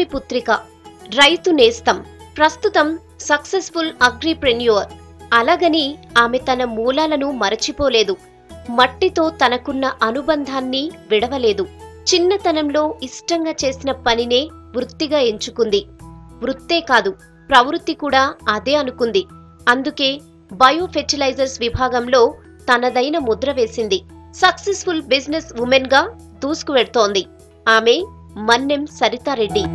భూమిపుత్రిక రైతు నేస్తం ప్రస్తుతం సక్సెస్ఫుల్ అగ్రిప్రెన్యూర్ అలాగని ఆమె తన మూలాలను మరచిపోలేదు మట్టితో తనకున్న అనుబంధాన్ని విడవలేదు చిన్నతనంలో ఇష్టంగా చేసిన పనినే వృత్తిగా ఎంచుకుంది వృత్తే కాదు ప్రవృత్తి కూడా అదే అనుకుంది అందుకే బయో ఫెర్టిలైజర్స్ విభాగంలో తనదైన ముద్ర వేసింది సక్సెస్ఫుల్ బిజినెస్ ఉమెన్ గా దూసుకువెడుతోంది ఆమె మన్నెం సరితారెడ్డి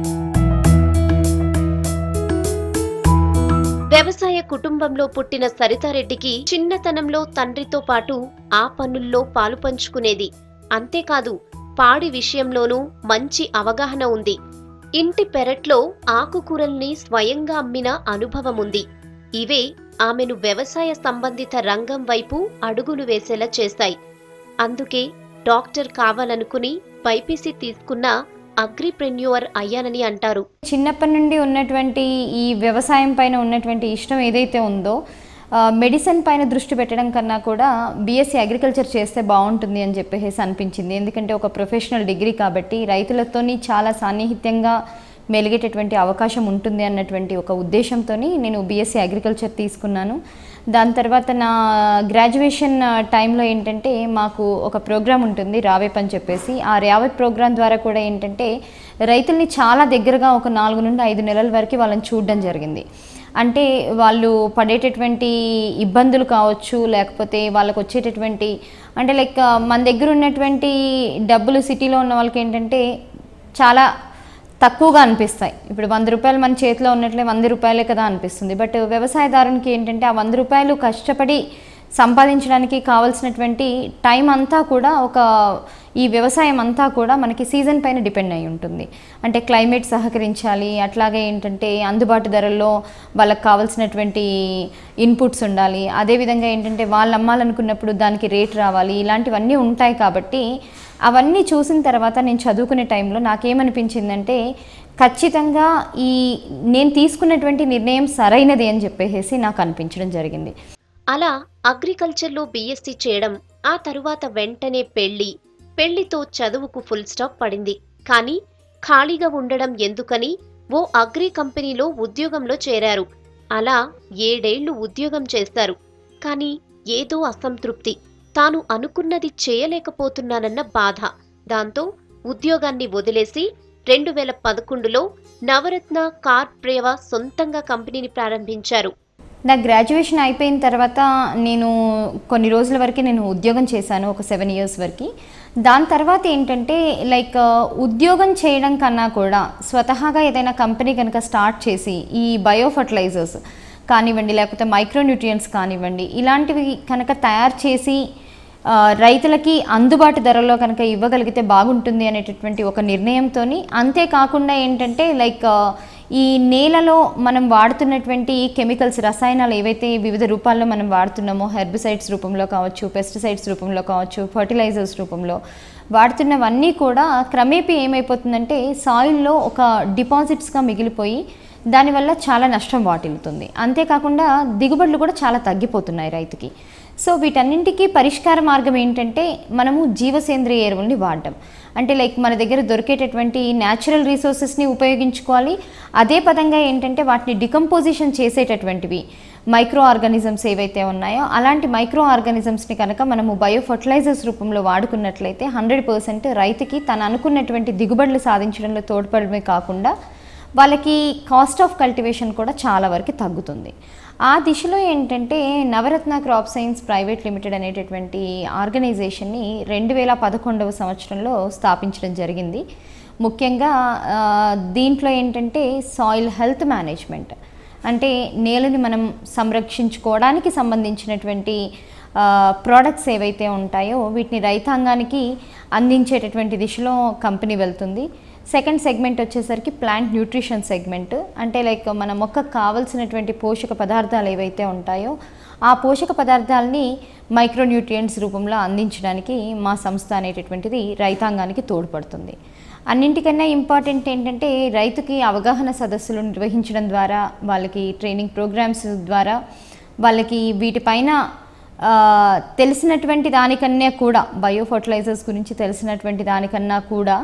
వ్యవసాయ కుటుంబంలో పుట్టిన సరితారెడ్డికి చిన్నతనంలో తండ్రితో పాటు ఆ పనుల్లో పాలు పంచుకునేది అంతేకాదు పాడి విషయంలోనూ మంచి అవగాహన ఉంది ఇంటి పెరట్లో ఆకుకూరల్ని స్వయంగా అమ్మిన అనుభవముంది ఇవే ఆమెను వ్యవసాయ సంబంధిత రంగం వైపు అడుగులు వేసేలా చేశాయి అందుకే డాక్టర్ కావాలనుకుని బైపీసీ తీసుకున్న అగ్రిప్రెన్యూర్ అయ్యానని అంటారు చిన్నప్పటి నుండి ఉన్నటువంటి ఈ వ్యవసాయం పైన ఉన్నటువంటి ఇష్టం ఏదైతే ఉందో ఆ, మెడిసిన్ పైన దృష్టి పెట్టడం కన్నా కూడా బీఎస్సీ అగ్రికల్చర్ చేస్తే బాగుంటుంది అని చెప్పేసి అనిపించింది ఎందుకంటే ఒక ప్రొఫెషనల్ డిగ్రీ కాబట్టి రైతులతోని చాలా సాన్నిహిత్యంగా మెలిగేటటువంటి అవకాశం ఉంటుంది అన్నటువంటి ఒక ఉద్దేశంతో నేను బీఎస్సీ అగ్రికల్చర్ తీసుకున్నాను దాని తర్వాత నా గ్రాడ్యుయేషన్ టైంలో ఏంటంటే మాకు ఒక ప్రోగ్రామ్ ఉంటుంది రావేప్ అని చెప్పేసి ఆ రావేప్ ప్రోగ్రామ్ ద్వారా కూడా ఏంటంటే రైతుల్ని చాలా దగ్గరగా ఒక నాలుగు నుండి ఐదు నెలల వరకు వాళ్ళని చూడడం జరిగింది అంటే వాళ్ళు పడేటటువంటి ఇబ్బందులు కావచ్చు లేకపోతే వాళ్ళకు వచ్చేటటువంటి అంటే లైక్ మన దగ్గర ఉన్నటువంటి డబ్బులు సిటీలో ఉన్న వాళ్ళకి ఏంటంటే చాలా తక్కువగా అనిపిస్తాయి ఇప్పుడు వంద రూపాయలు మన చేతిలో ఉన్నట్లే వంద రూపాయలే కదా అనిపిస్తుంది బట్ వ్యవసాయదారునికి ఏంటంటే ఆ వంద రూపాయలు కష్టపడి సంపాదించడానికి కావాల్సినటువంటి టైం అంతా కూడా ఒక ఈ వ్యవసాయం అంతా కూడా మనకి సీజన్ పైన డిపెండ్ అయి ఉంటుంది అంటే క్లైమేట్ సహకరించాలి అట్లాగే ఏంటంటే అందుబాటు ధరల్లో వాళ్ళకి కావాల్సినటువంటి ఇన్పుట్స్ ఉండాలి అదేవిధంగా ఏంటంటే వాళ్ళు అమ్మాలనుకున్నప్పుడు దానికి రేట్ రావాలి ఇలాంటివన్నీ ఉంటాయి కాబట్టి అవన్నీ చూసిన తర్వాత నేను చదువుకునే టైంలో నాకేమనిపించిందంటే ఖచ్చితంగా ఈ నేను తీసుకున్నటువంటి నిర్ణయం సరైనది అని చెప్పేసి నాకు అనిపించడం జరిగింది అలా అగ్రికల్చర్లో బీఎస్సీ చేయడం ఆ తరువాత వెంటనే పెళ్లి పెళ్లితో చదువుకు ఫుల్ స్టాప్ పడింది కానీ ఖాళీగా ఉండడం ఎందుకని ఓ అగ్రి కంపెనీలో ఉద్యోగంలో చేరారు అలా ఏడేళ్లు ఉద్యోగం చేస్తారు కానీ ఏదో అసంతృప్తి తాను అనుకున్నది చేయలేకపోతున్నానన్న బాధ దాంతో ఉద్యోగాన్ని వదిలేసి రెండు వేల పదకొండులో నవరత్న కార్ప్రేవ సొంతంగా కంపెనీని ప్రారంభించారు నా గ్రాడ్యుయేషన్ అయిపోయిన తర్వాత నేను కొన్ని రోజుల వరకు నేను ఉద్యోగం చేశాను ఒక సెవెన్ ఇయర్స్ వరకు దాని తర్వాత ఏంటంటే లైక్ ఉద్యోగం చేయడం కన్నా కూడా స్వతహాగా ఏదైనా కంపెనీ కనుక స్టార్ట్ చేసి ఈ బయో ఫర్టిలైజర్స్ కానివ్వండి లేకపోతే మైక్రోన్యూట్రియంట్స్ కానివ్వండి ఇలాంటివి కనుక తయారు చేసి ఆ, రైతులకి అందుబాటు ధరల్లో కనుక ఇవ్వగలిగితే బాగుంటుంది అనేటటువంటి ఒక నిర్ణయంతో అంతేకాకుండా ఏంటంటే లైక్ ఆ, ఈ నేలలో మనం వాడుతున్నటువంటి కెమికల్స్ రసాయనాలు ఏవైతే వివిధ రూపాల్లో మనం వాడుతున్నామో హెర్బిసైడ్స్ రూపంలో కావచ్చు పెస్టిసైడ్స్ రూపంలో కావచ్చు ఫర్టిలైజర్స్ రూపంలో వాడుతున్నవన్నీ కూడా క్రమేపీ ఏమైపోతుందంటే సాయిల్లో ఒక డిపాజిట్స్గా మిగిలిపోయి దానివల్ల చాలా నష్టం వాటిల్లుతుంది అంతేకాకుండా దిగుబడులు కూడా చాలా తగ్గిపోతున్నాయి రైతుకి సో వీటన్నింటికీ పరిష్కార మార్గం ఏంటంటే మనము జీవసేంద్రియ ఎరువుల్ని వాడడం అంటే లైక్ మన దగ్గర దొరికేటటువంటి న్యాచురల్ రీసోర్సెస్ని ఉపయోగించుకోవాలి అదే పదంగా ఏంటంటే వాటిని డికంపోజిషన్ చేసేటటువంటివి మైక్రో ఆర్గానిజమ్స్ ఏవైతే ఉన్నాయో అలాంటి మైక్రో ఆర్గానిజమ్స్ని కనుక మనము బయో ఫర్టిలైజర్స్ రూపంలో వాడుకున్నట్లయితే హండ్రెడ్ పర్సెంట్ రైతుకి తను అనుకున్నటువంటి దిగుబడులు సాధించడంలో తోడ్పడమే కాకుండా వాళ్ళకి కాస్ట్ ఆఫ్ కల్టివేషన్ కూడా చాలా వరకు తగ్గుతుంది ఆ దిశలో ఏంటంటే Navaratna crop science private limited అనేటటువంటి ఆర్గనైజేషన్ని రెండు వేల పదకొండవ సంవత్సరంలో స్థాపించడం జరిగింది ముఖ్యంగా ఆ, దీంట్లో ఏంటంటే సాయిల్ హెల్త్ మేనేజ్మెంట్ అంటే నేలని మనం సంరక్షించుకోవడానికి సంబంధించినటువంటి ప్రోడక్ట్స్ ఏవైతే ఉంటాయో వీటిని రైతాంగానికి అందించేటటువంటి దిశలో కంపెనీ వెళ్తుంది సెకండ్ సెగ్మెంట్ వచ్చేసరికి ప్లాంట్ న్యూట్రిషన్ సెగ్మెంట్ అంటే లైక్ మన మొక్కకు కావలసినటువంటి పోషక పదార్థాలు ఏవైతే ఉంటాయో ఆ పోషక పదార్థాలని మైక్రోన్యూట్రియంట్స్ రూపంలో అందించడానికి మా సంస్థ అనేటటువంటిది రైతాంగానికి తోడ్పడుతుంది అన్నింటికన్నా ఇంపార్టెంట్ ఏంటంటే రైతుకి అవగాహన సదస్సులు నిర్వహించడం ద్వారా వాళ్ళకి ట్రైనింగ్ ప్రోగ్రామ్స్ ద్వారా వాళ్ళకి వీటిపైన ఆ, తెలిసినటువంటి దానికన్నా కూడా బయో ఫర్టిలైజర్స్ గురించి తెలిసినటువంటి దానికన్నా కూడా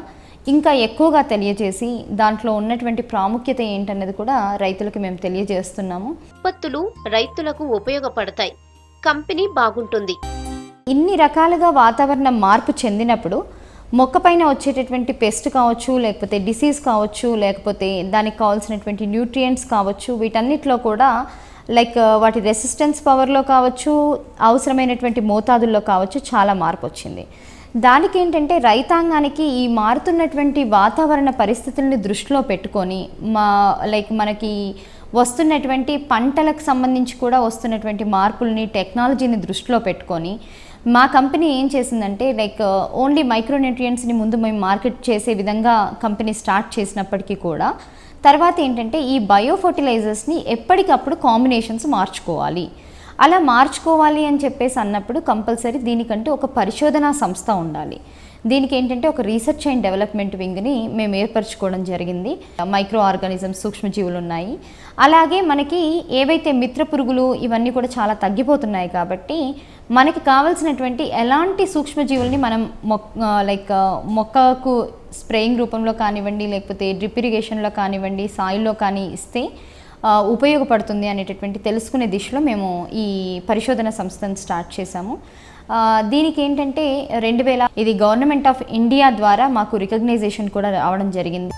ఇంకా ఎక్కువగా తెలియజేసి దాంట్లో ఉన్నటువంటి ప్రాముఖ్యత ఏంటన్నది కూడా రైతులకు మేము తెలియజేస్తున్నాము ఉత్పత్తులు రైతులకు ఉపయోగపడతాయి కంపెనీ బాగుంటుంది ఇన్ని రకాలుగా వాతావరణం మార్పు చెందినప్పుడు మొక్కపైన వచ్చేటటువంటి పెస్ట్ కావచ్చు లేకపోతే డిసీజ్ కావచ్చు లేకపోతే దానికి కావాల్సినటువంటి న్యూట్రియంట్స్ కావచ్చు వీటన్నిటిలో కూడా లైక్ వాటి రెసిస్టెన్స్ పవర్లో కావచ్చు అవసరమైనటువంటి మోతాదుల్లో కావచ్చు చాలా మార్పు వచ్చింది దానికి ఏంటంటే రైతాంగానికి ఈ మారుతున్నటువంటి వాతావరణ పరిస్థితుల్ని దృష్టిలో పెట్టుకొని మా లైక్ మనకి వస్తున్నటువంటి పంటలకు సంబంధించి కూడా వస్తున్నటువంటి మార్పుల్ని టెక్నాలజీని దృష్టిలో పెట్టుకొని మా కంపెనీ ఏం చేసిందంటే లైక్ ఓన్లీ మైక్రోన్యూట్రియంట్స్ని ముందు మేము మార్కెట్ చేసే విధంగా కంపెనీ స్టార్ట్ చేసినప్పటికీ కూడా తర్వాత ఏంటంటే ఈ బయో ఫర్టిలైజర్స్ని ఎప్పటికప్పుడు కాంబినేషన్స్ మార్చుకోవాలి అలా మార్చుకోవాలి అని చెప్పేసి అన్నప్పుడు కంపల్సరీ దీనికంటూ ఒక పరిశోధనా సంస్థ ఉండాలి దీనికి ఏంటంటే ఒక రీసెర్చ్ అండ్ డెవలప్మెంట్ వింగ్ని మేము ఏర్పరచుకోవడం జరిగింది మైక్రో ఆర్గానిజమ్స్ సూక్ష్మజీవులు ఉన్నాయి అలాగే మనకి ఏవైతే మిత్ర పురుగులు ఇవన్నీ కూడా చాలా తగ్గిపోతున్నాయి కాబట్టి మనకి కావాల్సినటువంటి ఎలాంటి సూక్ష్మజీవుల్ని మనం మొక్ లైక్ మొక్కకు స్ప్రేయింగ్ రూపంలో కానివ్వండి లేకపోతే డ్రిప్ ఇరిగేషన్లో కానివ్వండి సాయిల్లో కానీ ఇస్తే ఆ, ఉపయోగపడుతుంది అనేటటువంటి తెలుసుకునే దిశలో మేము ఈ పరిశోధన సంస్థను స్టార్ట్ చేశాము ఆ, దీనికి ఏంటంటే రెండు వేల ఇది గవర్నమెంట్ ఆఫ్ ఇండియా ద్వారా మాకు రికగ్నైజేషన్ కూడా రావడం జరిగింది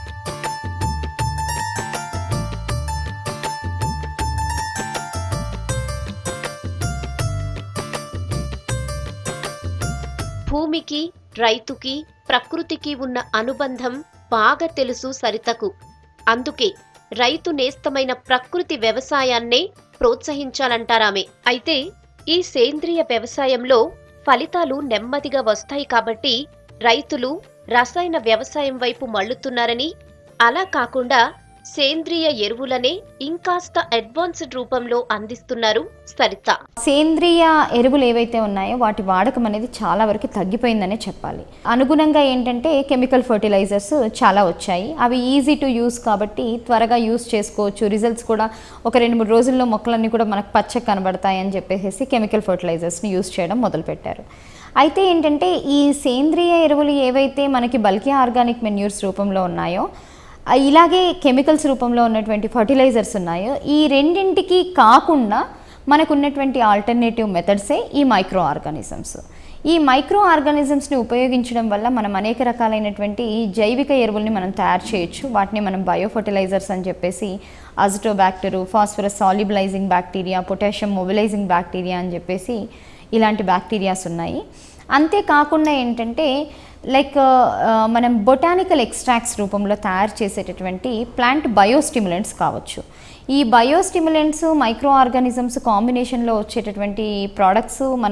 భూమికి రైతుకి ప్రకృతికి ఉన్న అనుబంధం బాగా తెలుసు సరితకు అందుకే రైతు నేస్తమైన ప్రకృతి వ్యవసాయాన్నే ప్రోత్సహించాలంటారామె అయితే ఈ సేంద్రియ వ్యవసాయంలో ఫలితాలు నెమ్మదిగా వస్తాయి కాబట్టి రైతులు రసాయన వ్యవసాయం వైపు మళ్ళుతున్నారని అలా కాకుండా సేంద్రియ ఎరువులనే ఇంకాస్త అడ్వాన్స్డ్ రూపంలో అందిస్తున్నారు సరిత సేంద్రియ ఎరువులు ఏవైతే ఉన్నాయో వాటి వాడకం అనేది చాలా వరకు తగ్గిపోయిందనే చెప్పాలి అనుగుణంగా ఏంటంటే కెమికల్ ఫర్టిలైజర్స్ చాలా వచ్చాయి అవి ఈజీ టు యూస్ కాబట్టి త్వరగా యూస్ చేసుకోవచ్చు రిజల్ట్స్ కూడా ఒక రెండు మూడు రోజుల్లో మొక్కలన్నీ కూడా మనకు పచ్చగా కనబడతాయి అని చెప్పేసి కెమికల్ ఫర్టిలైజర్స్ని యూస్ చేయడం మొదలుపెట్టారు అయితే ఏంటంటే ఈ సేంద్రియ ఎరువులు ఏవైతే మనకి బల్కీ ఆర్గానిక్ మెన్యూర్స్ రూపంలో ఉన్నాయో ఆ, ఇలాగే కెమికల్స్ రూపంలో ఉన్నటువంటి ఫర్టిలైజర్స్ ఉన్నాయో ఈ రెండింటికి కాకుండా మనకు ఉన్నటువంటి ఆల్టర్నేటివ్ మెథడ్సే ఈ మైక్రో ఆర్గానిజమ్స్ ఈ మైక్రో ఆర్గానిజమ్స్ని ఉపయోగించడం వల్ల మనం అనేక రకాలైనటువంటి జైవిక ఎరువుల్ని మనం తయారు చేయొచ్చు వాటిని మనం బయో ఫర్టిలైజర్స్ అని చెప్పేసి azotobacter phosphorus solubilising bacteria potassium mobilising bacteria అని చెప్పేసి ఇలాంటి బ్యాక్టీరియాస్ ఉన్నాయి అంతేకాకుండా ఏంటంటే లైక్ ఆ, మనం బొటానికల్ ఎక్స్ట్రాక్ట్స్ రూపంలో తయారు చేసేటటువంటి ప్లాంట్ బయోస్టిమ్యులెంట్స్ కావచ్చు ఈ బయోస్టిమ్యులెంట్స్ మైక్రో ఆర్గానిజమ్స్ కాంబినేషన్లో వచ్చేటటువంటి ప్రోడక్ట్స్ మన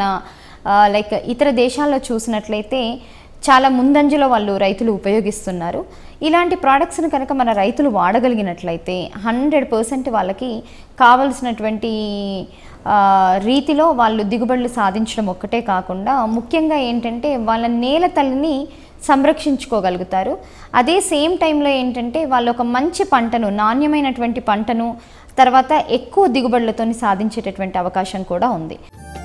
లైక్ ఇతర దేశాల్లో చూసినట్లయితే చాలా ముందంజలో వాళ్ళు రైతులు ఉపయోగిస్తున్నారు ఇలాంటి ప్రోడక్ట్స్ని కనుక మన రైతులు వాడగలిగినట్లయితే హండ్రెడ్ పర్సెంట్ వాళ్ళకి కావలసినటువంటి ఆ, రీతిలో వాళ్ళు దిగుబడులు సాధించడం ఒక్కటే కాకుండా ముఖ్యంగా ఏంటంటే వాళ్ళ నేల తల్లిని సంరక్షించుకోగలుగుతారు అదే సేమ్ టైంలో ఏంటంటే వాళ్ళు ఒక మంచి పంటను నాణ్యమైనటువంటి పంటను తర్వాత ఎక్కువ దిగుబడులతో సాధించేటటువంటి అవకాశం కూడా ఉంది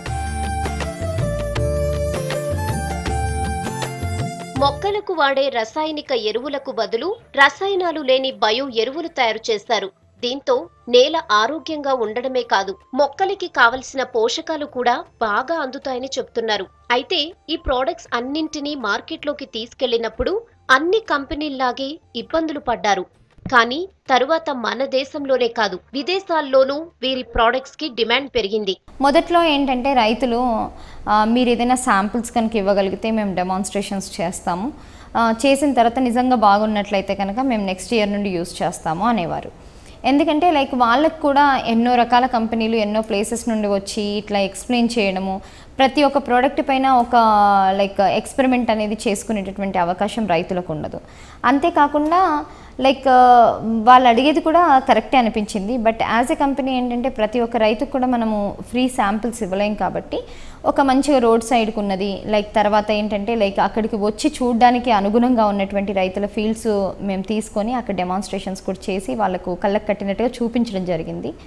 మొక్కలకు వాడే రసాయనిక ఎరువులకు బదులు రసాయనాలు లేని బయో ఎరువులు తయారు చేస్తారు దీంతో నేల ఆరోగ్యంగా ఉండడమే కాదు మొక్కలకి కావలసిన పోషకాలు కూడా బాగా అందుతాయని చెప్తున్నారు అయితే ఈ ప్రోడక్ట్స్ అన్నింటినీ మార్కెట్లోకి తీసుకెళ్లినప్పుడు అన్ని కంపెనీల్లాగే ఇబ్బందులు పడ్డారు కానీ తరువాత మన దేశంలోనే కాదు విదేశాల్లోనూ వీరి ప్రోడక్ట్స్ కి డిమాండ్ పెరిగింది మొదట్లో ఏంటంటే రైతులు ఆ, మీరు ఏదైనా శాంపిల్స్ కనుక ఇవ్వగలిగితే మేము డెమాన్స్ట్రేషన్స్ చేస్తాము ఆ, చేసిన తర్వాత నిజంగా బాగున్నట్లయితే కనుక మేము నెక్స్ట్ ఇయర్ నుండి యూస్ చేస్తాము అనేవారు ఎందుకంటే లైక్ వాళ్ళకు కూడా ఎన్నో రకాల కంపెనీలు ఎన్నో ప్లేసెస్ నుండి వచ్చి ఇట్లా ఎక్స్ప్లెయిన్ చేయడము ప్రతి ఒక్క ప్రోడక్ట్ పైన ఒక లైక్ ఎక్స్పెరిమెంట్ అనేది చేసుకునేటటువంటి అవకాశం రైతులకు ఉండదు అంతేకాకుండా లైక్ వాళ్ళు అడిగేది కూడా కరెక్టే అనిపించింది బట్ యాజ్ ఎ కంపెనీ ఏంటంటే ప్రతి ఒక్క రైతుకు కూడా మనము ఫ్రీ శాంపిల్స్ ఇవ్వలేం కాబట్టి ఒక మంచిగా రోడ్ సైడ్కి ఉన్నది లైక్ తర్వాత ఏంటంటే లైక్ అక్కడికి వచ్చి చూడడానికి అనుగుణంగా ఉన్నటువంటి రైతుల ఫీల్డ్స్ మేము తీసుకొని అక్కడ డెమాన్స్ట్రేషన్స్ కూడా చేసి వాళ్ళకు కళ్ళకు కట్టినట్టుగా చూపించడం జరిగింది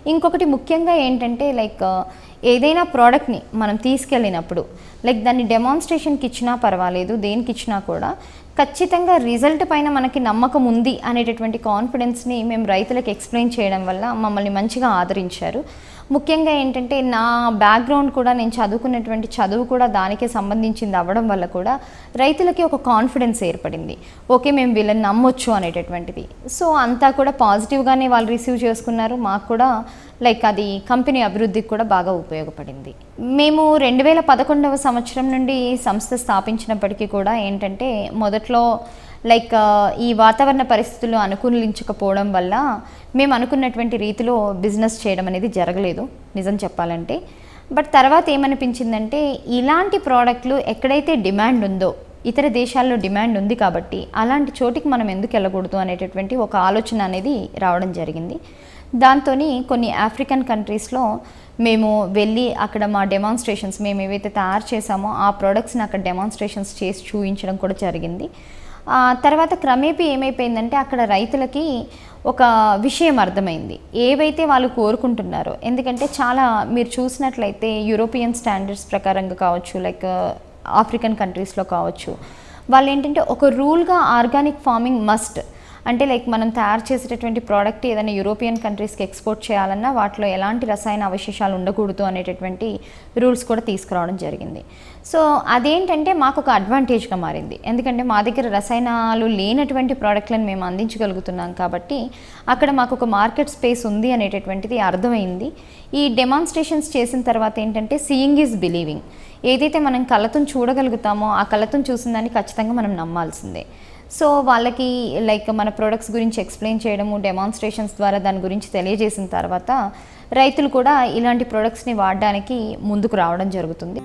ఇంకొకటి ముఖ్యంగా ఏంటంటే లైక్ ఏదైనా ప్రోడక్ట్ని మనం తీసుకెళ్ళినప్పుడు లైక్ దాన్ని డెమాన్స్ట్రేషన్కి ఇచ్చినా పర్వాలేదు దేనికి ఇచ్చినా కూడా ఖచ్చితంగా రిజల్ట్ పైన మనకి నమ్మకం ఉంది అనేటటువంటి కాన్ఫిడెన్స్ని మేము రైతులకు ఎక్స్ప్లెయిన్ చేయడం వల్ల మమ్మల్ని మంచిగా ఆదరించారు ముఖ్యంగా ఏంటంటే నా బ్యాక్గ్రౌండ్ కూడా నేను చదువుకున్నటువంటి చదువు కూడా దానికే సంబంధించింది అవ్వడం వల్ల కూడా రైతులకి ఒక కాన్ఫిడెన్స్ ఏర్పడింది ఓకే మేము వీళ్ళని నమ్మొచ్చు అనేటటువంటిది సో అంతా కూడా పాజిటివ్గానే వాళ్ళు రిసీవ్ చేసుకున్నారు మాకు కూడా లైక్ అది కంపెనీ అభివృద్ధికి కూడా బాగా ఉపయోగపడింది మేము రెండు వేల పదకొండవ సంవత్సరం నుండి సంస్థ స్థాపించినప్పటికీ కూడా ఏంటంటే మొదట్లో లైక్ ఈ వాతావరణ పరిస్థితులు అనుకూలించకపోవడం వల్ల మేము అనుకున్నటువంటి రీతిలో బిజినెస్ చేయడం అనేది జరగలేదు నిజం చెప్పాలంటే బట్ తర్వాత ఏమనిపించిందంటే ఇలాంటి ప్రోడక్ట్లు ఎక్కడైతే డిమాండ్ ఉందో ఇతర దేశాల్లో డిమాండ్ ఉంది కాబట్టి అలాంటి చోటికి మనం ఎందుకు వెళ్ళకూడదు అనేటటువంటి ఒక ఆలోచన అనేది రావడం జరిగింది దాంతో కొన్ని ఆఫ్రికన్ కంట్రీస్లో మేము వెళ్ళి అక్కడ మా డెమాన్స్ట్రేషన్స్ మేము ఏవైతే తయారు చేసామో ఆ ప్రోడక్ట్స్ని అక్కడ డెమాన్స్ట్రేషన్స్ చేసి చూపించడం కూడా జరిగింది ఆ తర్వాత క్రమేపీ ఏమైపోయిందంటే అక్కడ రైతులకి ఒక విషయం అర్థమైంది ఏవైతే వాళ్ళు కోరుకుంటున్నారో ఎందుకంటే చాలా మీరు చూసినట్లయితే యూరోపియన్ స్టాండర్డ్స్ ప్రకారంగా కావచ్చు లైక్ ఆఫ్రికన్ కంట్రీస్లో కావచ్చు వాళ్ళు ఏంటంటే ఒక రూల్గా ఆర్గానిక్ ఫార్మింగ్ మస్ట్ అంటే లైక్ మనం తయారు చేసేటటువంటి ప్రోడక్ట్ ఏదైనా యూరోపియన్ కంట్రీస్కి ఎక్స్పోర్ట్ చేయాలన్నా వాటిలో ఎలాంటి రసాయన అవశేషాలు ఉండకూడదు అనేటటువంటి రూల్స్ కూడా తీసుకురావడం జరిగింది సో అదేంటంటే మాకు ఒక అడ్వాంటేజ్గా మారింది ఎందుకంటే మా దగ్గర రసాయనాలు లేనటువంటి ప్రోడక్ట్లను మేము అందించగలుగుతున్నాం కాబట్టి అక్కడ మాకు ఒక మార్కెట్ స్పేస్ ఉంది అనేటటువంటిది అర్థమైంది ఈ డెమాన్స్ట్రేషన్స్ చేసిన తర్వాత ఏంటంటే సీయింగ్ ఈజ్ బిలీవింగ్ ఏదైతే మనం కళ్ళతో చూడగలుగుతామో ఆ కళ్ళతో చూసిన దాన్ని ఖచ్చితంగా మనం నమ్మాల్సిందే సో వాళ్ళకి లైక్ మన ప్రొడక్ట్స్ గురించి ఎక్స్ప్లెయిన్ చేయడము డెమాన్స్ట్రేషన్స్ ద్వారా దాని గురించి తెలియజేసిన తర్వాత రైతులు కూడా ఇలాంటి ప్రొడక్ట్స్ని వాడడానికి ముందుకు రావడం జరుగుతుంది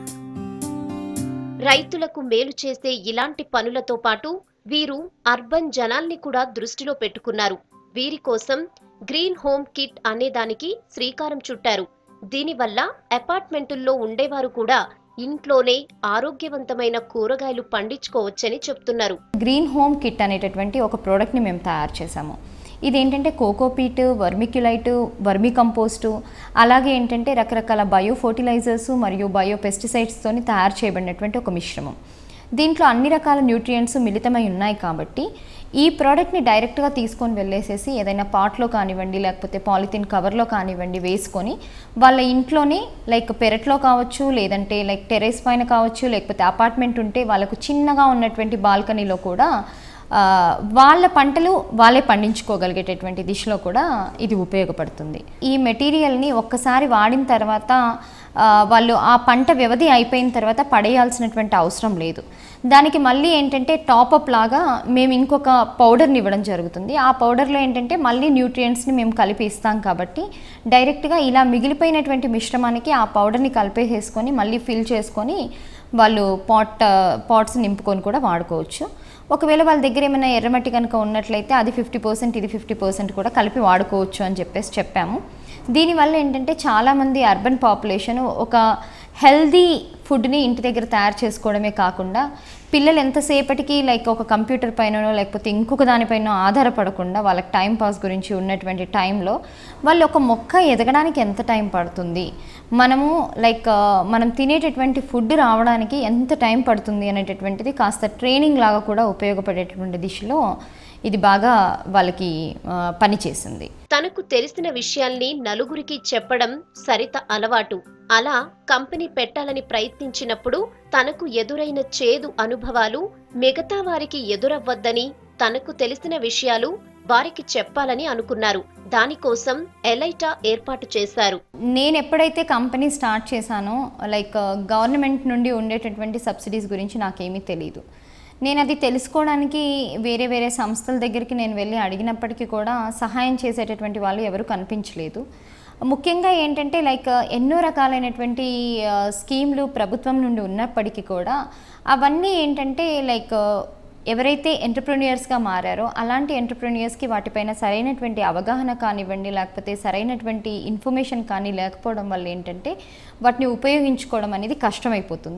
రైతులకు మేలు చేసే ఇలాంటి పనులతో పాటు వీరు అర్బన్ జనాల్ని కూడా దృష్టిలో పెట్టుకున్నారు వీరి కోసం గ్రీన్ హోమ్ కిట్ అనే దానికి శ్రీకారం చుట్టారు దీనివల్ల అపార్ట్మెంటుల్లో ఉండేవారు కూడా ఇంట్లోనే ఆరోగ్యవంతమైన కూరగాయలు పండించుకోవచ్చని చెప్తున్నారు గ్రీన్ హోమ్ కిట్ అనేటటువంటి ఒక ప్రోడక్ట్ని మేము తయారు చేసాము ఇదేంటంటే కోకోపీట్ వర్మిక్యులైట్ వర్మి కంపోస్టు అలాగే ఏంటంటే రకరకాల బయో ఫర్టిలైజర్స్ మరియు బయో పెస్టిసైడ్స్తోని తయారు చేయబడినటువంటి ఒక మిశ్రమం దీంట్లో అన్ని రకాల న్యూట్రియంట్స్ మిళితమై ఉన్నాయి కాబట్టి ఈ ప్రోడక్ట్ని డైరెక్ట్గా తీసుకొని వెళ్ళేసేసి ఏదైనా పాట్లో కానివ్వండి లేకపోతే పాలిథిన్ కవర్లో కానివ్వండి వేసుకొని వాళ్ళ ఇంట్లోనే లైక్ పెరట్లో కావచ్చు లేదంటే లైక్ టెరెస్ పైన కావచ్చు లేకపోతే అపార్ట్మెంట్ ఉంటే వాళ్ళకు చిన్నగా ఉన్నటువంటి బాల్కనీలో కూడా ఆ, వాళ్ళ పంటలు వాళ్ళే పండించుకోగలిగేటటువంటి దిశలో కూడా ఇది ఉపయోగపడుతుంది ఈ మెటీరియల్ని ఒక్కసారి వాడిన తర్వాత ఆ, వాళ్ళు ఆ పంట వ్యవధి అయిపోయిన తర్వాత పడేయాల్సినటువంటి అవసరం లేదు దానికి మళ్ళీ ఏంటంటే టాపప్ లాగా మేము ఇంకొక పౌడర్ని ఇవ్వడం జరుగుతుంది ఆ పౌడర్లో ఏంటంటే మళ్ళీ న్యూట్రియంట్స్ని మేము కలిపి ఇస్తాం కాబట్టి డైరెక్ట్గా ఇలా మిగిలిపోయినటువంటి మిశ్రమానికి ఆ పౌడర్ని కలిపేసేసుకొని మళ్ళీ ఫిల్ చేసుకొని వాళ్ళు పాట్ పాట్స్ నింపుకొని కూడా వాడుకోవచ్చు ఒకవేళ వాళ్ళ దగ్గర ఏమైనా ఎర్రమట్టి కనుక ఉన్నట్లయితే అది ఫిఫ్టీ పర్సెంట్ ఇది ఫిఫ్టీ పర్సెంట్ కూడా కలిపి వాడుకోవచ్చు అని చెప్పేసి చెప్పాము దీనివల్ల ఏంటంటే చాలామంది అర్బన్ పాపులేషన్ ఒక హెల్దీ ఫుడ్ని ఇంటి దగ్గర తయారు చేసుకోవడమే కాకుండా పిల్లలు ఎంతసేపటికి లైక్ ఒక కంప్యూటర్ పైననో లేకపోతే ఇంకొక దానిపైన ఆధారపడకుండా వాళ్ళకి టైం పాస్ గురించి ఉన్నటువంటి టైంలో వాళ్ళు ఒక మొక్క ఎదగడానికి ఎంత టైం పడుతుంది మనము లైక్ మనం తినేటటువంటి ఫుడ్ రావడానికి ఎంత టైం పడుతుంది అనేటటువంటిది కాస్త ట్రైనింగ్ లాగా కూడా ఉపయోగపడేటువంటి దిశలో ఇది బాగా వాళ్ళకి ఆ, పనిచేసింది తనకు తెలిసిన విషయాల్ని నలుగురికి చెప్పడం సరిత అలవాటు అలా కంపెనీ పెట్టాలని ప్రయత్నించినప్పుడు తనకు ఎదురైన చేదు అనుభవాలు మిగతా వారికి ఎదురవ్వద్దని తనకు తెలిసిన విషయాలు వారికి చెప్పాలని అనుకున్నారు దానికోసం ఎలైటా ఏర్పాటు చేశారు నేను ఎప్పుడైతే కంపెనీ స్టార్ట్ చేశానో లైక్ గవర్నమెంట్ నుండి ఉండేటటువంటి సబ్సిడీస్ గురించి నాకేమీ తెలియదు నేను అది తెలుసుకోవడానికి వేరే వేరే సంస్థల దగ్గరికి నేను వెళ్ళి అడిగినప్పటికీ కూడా సహాయం చేసేటటువంటి వాళ్ళు ఎవరు కనిపించలేదు ముఖ్యంగా ఏంటంటే లైక్ ఎన్నో రకాలైనటువంటి ఆ, స్కీమ్లు ప్రభుత్వం నుండి ఉన్నప్పటికీ కూడా అవన్నీ ఏంటంటే లైక్ ఎవరైతే ఎంటర్ప్రెన్యూర్స్గా మారారో అలాంటి ఎంటర్ప్రెన్యూర్స్కి వాటిపైన సరైనటువంటి అవగాహన కానివ్వండి లేకపోతే సరైనటువంటి ఇన్ఫర్మేషన్ కానీ లేకపోవడం వల్ల ఏంటంటే వాటిని ఉపయోగించుకోవడం అనేది కష్టమైపోతుంది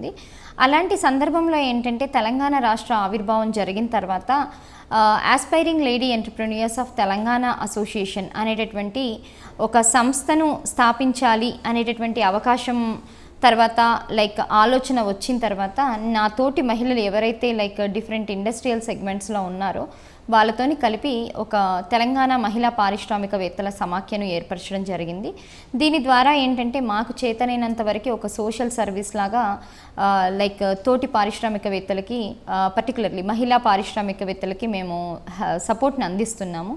అలాంటి సందర్భంలో ఏంటంటే తెలంగాణ రాష్ట్ర ఆవిర్భావం జరిగిన తర్వాత aspiring lady entrepreneurs of Telangana association అనేటటువంటి ఒక సంస్థను స్థాపించాలి అనేటటువంటి అవకాశం తర్వాత లైక్ ఆలోచన వచ్చిన తర్వాత నా తోటి మహిళలు ఎవరైతే లైక్ డిఫరెంట్ ఇండస్ట్రియల్ సెగ్మెంట్స్లో ఉన్నారో వాళ్ళతోని కలిపి ఒక తెలంగాణ మహిళా పారిశ్రామికవేత్తల సమాఖ్యను ఏర్పరచడం జరిగింది దీని ద్వారా ఏంటంటే మాకు చేతనైనంత వరకు ఒక సోషల్ సర్వీస్ లాగా ఆ, లైక్ తోటి పారిశ్రామికవేత్తలకి పర్టికులర్లీ మహిళా పారిశ్రామికవేత్తలకి మేము సపోర్ట్ని అందిస్తున్నాము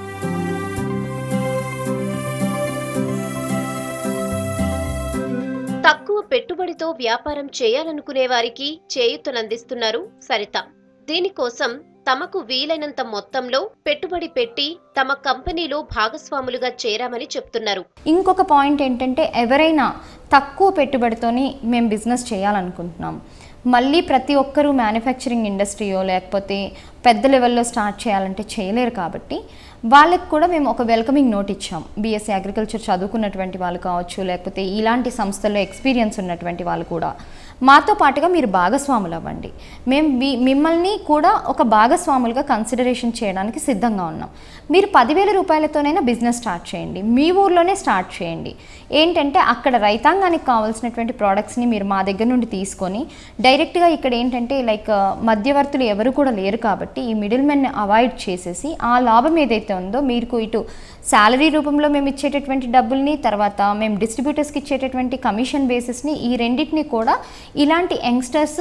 తక్కువ పెట్టుబడితో వ్యాపారం చేయాలనుకునే వారికి చేయూతనందిస్తున్నారు సరిత దీనికోసం తమకు వీలైనంత మొత్తంలో పెట్టుబడి పెట్టి తమ కంపెనీలో భాగస్వాములుగా చేరామని చెప్తున్నారు ఇంకొక పాయింట్ ఏంటంటే ఎవరైనా తక్కువ పెట్టుబడితోని మేము బిజినెస్ చేయాలనుకుంటున్నాం మళ్ళీ ప్రతి ఒక్కరూ మ్యానుఫ్యాక్చరింగ్ ఇండస్ట్రీయో లేకపోతే పెద్ద లెవెల్లో స్టార్ట్ చేయాలంటే చేయలేరు కాబట్టి వాళ్ళకి కూడా మేము ఒక వెల్కమింగ్ నోట్ ఇచ్చాం బీఎస్సీ అగ్రికల్చర్ చదువుకున్నటువంటి వాళ్ళు కావచ్చు లేకపోతే ఇలాంటి సంస్థల్లో ఎక్స్పీరియన్స్ ఉన్నటువంటి వాళ్ళు కూడా మాతో పాటుగా మీరు భాగస్వాములు అవ్వండి మేము మీ- మిమ్మల్ని కూడా ఒక భాగస్వాములుగా కన్సిడరేషన్ చేయడానికి సిద్ధంగా ఉన్నాం మీరు పదివేల రూపాయలతోనైనా బిజినెస్ స్టార్ట్ చేయండి మీ ఊర్లోనే స్టార్ట్ చేయండి ఏంటంటే అక్కడ రైతాంగానికి కావాల్సినటువంటి ప్రోడక్ట్స్ని మీరు మా దగ్గర నుండి తీసుకొని డైరెక్ట్గా ఇక్కడ ఏంటంటే లైక్ మధ్యవర్తులు ఎవరు కూడా లేరు కాబట్టి ఈ మిడిల్ మెన్ని అవాయిడ్ చేసేసి ఆ లాభం ఏదైతే ఉందో మీకు ఇటు శాలరీ రూపంలో మేము ఇచ్చేటటువంటి డబ్బుల్ని తర్వాత మేము డిస్ట్రిబ్యూటర్స్కి ఇచ్చేటటువంటి కమిషన్ బేసిస్ని ఈ రెండింటిని కూడా ఇలాంటి యంగ్స్టర్స్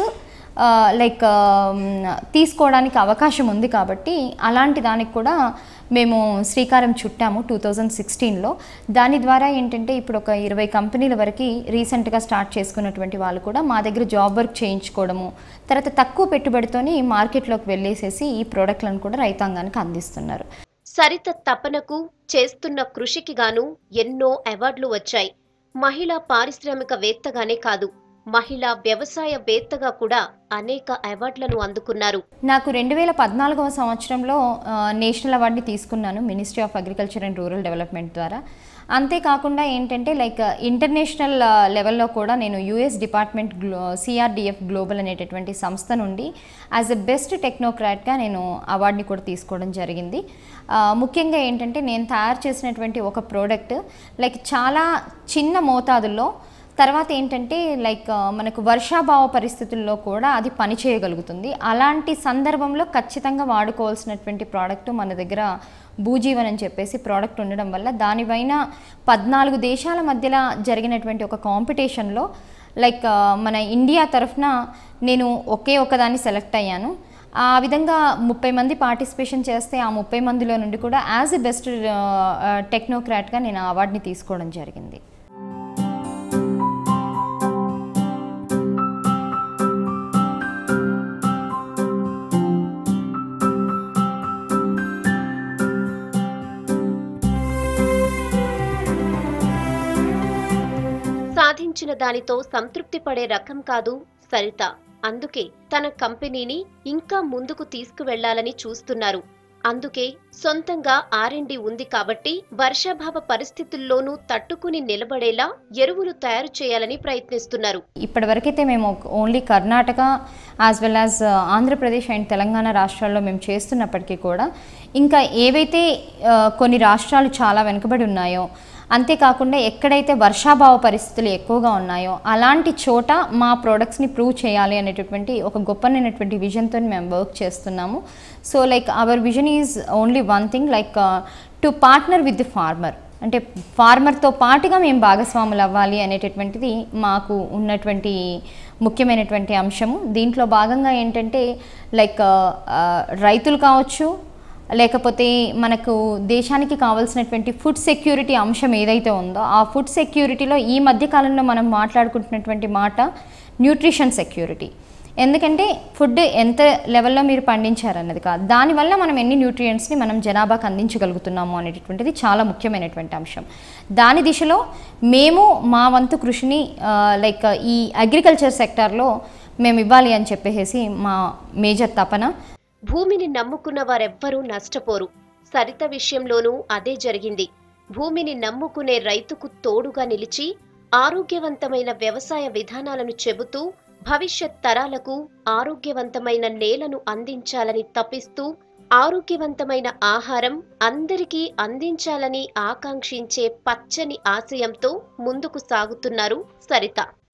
లైక్ తీసుకోవడానికి అవకాశం ఉంది కాబట్టి అలాంటి దానికి కూడా మేము శ్రీకారం చుట్టాము టూ థౌజండ్ సిక్స్టీన్లో దాని ద్వారా ఏంటంటే ఇప్పుడు ఒక ఇరవై కంపెనీల వరకు రీసెంట్గా స్టార్ట్ చేసుకున్నటువంటి వాళ్ళు కూడా మా దగ్గర జాబ్ వర్క్ చేయించుకోవడము తర్వాత తక్కువ పెట్టుబడితోని మార్కెట్లోకి వెళ్ళేసేసి ఈ ప్రోడక్ట్లను కూడా రైతాంగానికి అందిస్తున్నారు సరిత తపనకు చేస్తున్న కృషికి గాను ఎన్నో అవార్డులు వచ్చాయి మహిళా పారిశ్రామికవేత్తగానే కాదు మహిళా వ్యవసాయవేత్తగా కూడా అనేక అవార్డులను అందుకున్నారు నాకు రెండు వేల పద్నాలుగవ సంవత్సరంలో ఆ, నేషనల్ అవార్డుని తీసుకున్నాను ministry of agriculture and rural development ద్వారా అంతేకాకుండా ఏంటంటే లైక్ ఇంటర్నేషనల్ ఆ, లెవెల్లో కూడా నేను యుఎస్ డిపార్ట్మెంట్ గ్లో సిఆర్డిఎఫ్ గ్లోబల్ అనేటటువంటి సంస్థ నుండి యాజ్ ఎ బెస్ట్ టెక్నోక్రాట్గా నేను అవార్డుని కూడా తీసుకోవడం జరిగింది ఆ, ముఖ్యంగా ఏంటంటే నేను తయారు చేసినటువంటి ఒక ప్రోడక్ట్ లైక్ చాలా చిన్న మోతాదుల్లో తర్వాత ఏంటంటే లైక్ ఆ, మనకు వర్షాభావ పరిస్థితుల్లో కూడా అది పని చేయగలుగుతుంది అలాంటి సందర్భంలో ఖచ్చితంగా వాడుకోవాల్సినటువంటి ప్రోడక్ట్ మన దగ్గర భూజీవన్ అని చెప్పేసి ప్రోడక్ట్ ఉండడం వల్ల దానిపైన పద్నాలుగు దేశాల మధ్యలో జరిగినటువంటి ఒక కాంపిటీషన్లో లైక్ ఆ, మన ఇండియా తరఫున నేను ఒకే ఒకదాన్ని సెలెక్ట్ అయ్యాను ఆ విధంగా ముప్పై మంది పార్టిసిపేషన్ చేస్తే ఆ ముప్పై మందిలో నుండి కూడా యాజ్ ఎ బెస్ట్ టెక్నోక్రాట్గా నేను ఆ అవార్డుని తీసుకోవడం జరిగింది సాధించిన దానితో సంతృప్తి పడే రకం కాదు సరిత అందుకే తన కంపెనీని ఇంకా ముందుకు తీసుకువెళ్లాలని చూస్తున్నారు అందుకే సొంతంగా ఆర్ఎండి ఉంది కాబట్టి వర్షాభావ పరిస్థితుల్లోనూ తట్టుకుని నిలబడేలా ఎరువులు తయారు చేయాలని ప్రయత్నిస్తున్నారు ఇప్పటివరకైతే మేము only Karnataka as well as Andhra Pradesh and Telangana రాష్ట్రాల్లో మేము చేస్తున్నప్పటికీ కూడా ఇంకా ఏవైతే ఆ, కొన్ని రాష్ట్రాలు చాలా వెనుకబడి ఉన్నాయో అంతేకాకుండా ఎక్కడైతే వర్షాభావ పరిస్థితులు ఎక్కువగా ఉన్నాయో అలాంటి చోట మా ప్రోడక్ట్స్ని ప్రూవ్ చేయాలి అనేటటువంటి ఒక గొప్పనైనటువంటి విజన్తో మేము వర్క్ చేస్తున్నాము so like our vision is only one thing like to partner with the farmer అంటే ఫార్మర్తో పాటుగా మేము భాగస్వాములు అవ్వాలి అనేటటువంటిది మాకు ఉన్నటువంటి ముఖ్యమైనటువంటి అంశము దీంట్లో భాగంగా ఏంటంటే లైక్ ఆ, రైతులు కావచ్చు లేకపోతే మనకు దేశానికి కావాల్సినటువంటి ఫుడ్ సెక్యూరిటీ అంశం ఏదైతే ఉందో ఆ ఫుడ్ సెక్యూరిటీలో ఈ మధ్య కాలంలో మనం మాట్లాడుకుంటున్నటువంటి మాట న్యూట్రిషన్ సెక్యూరిటీ ఎందుకంటే ఫుడ్ ఎంత లెవెల్లో మీరు పండించారన్నది కాదు దానివల్ల మనం ఎన్ని న్యూట్రియంట్స్ని మనం జనాభాకు అందించగలుగుతున్నాము అనేటటువంటిది చాలా ముఖ్యమైనటువంటి అంశం దాని దిశలో మేము మా వంతు కృషిని లైక్ ఈ అగ్రికల్చర్ సెక్టార్లో మేము ఇవ్వాలి అని చెప్పేసి మా మేజర్ తపన భూమిని నమ్ముకున్న వారెవ్వరూ నష్టపోరు సరిత విషయంలోనూ అదే జరిగింది భూమిని నమ్ముకునే రైతుకు తోడుగా నిలిచి ఆరోగ్యవంతమైన వ్యవసాయ విధానాలను చెబుతూ భవిష్యత్ తరాలకు ఆరోగ్యవంతమైన నేలను అందించాలని తపిస్తూ ఆరోగ్యవంతమైన ఆహారం అందరికీ అందించాలని ఆకాంక్షించే పచ్చని ఆశయంతో ముందుకు సాగుతున్నారు సరిత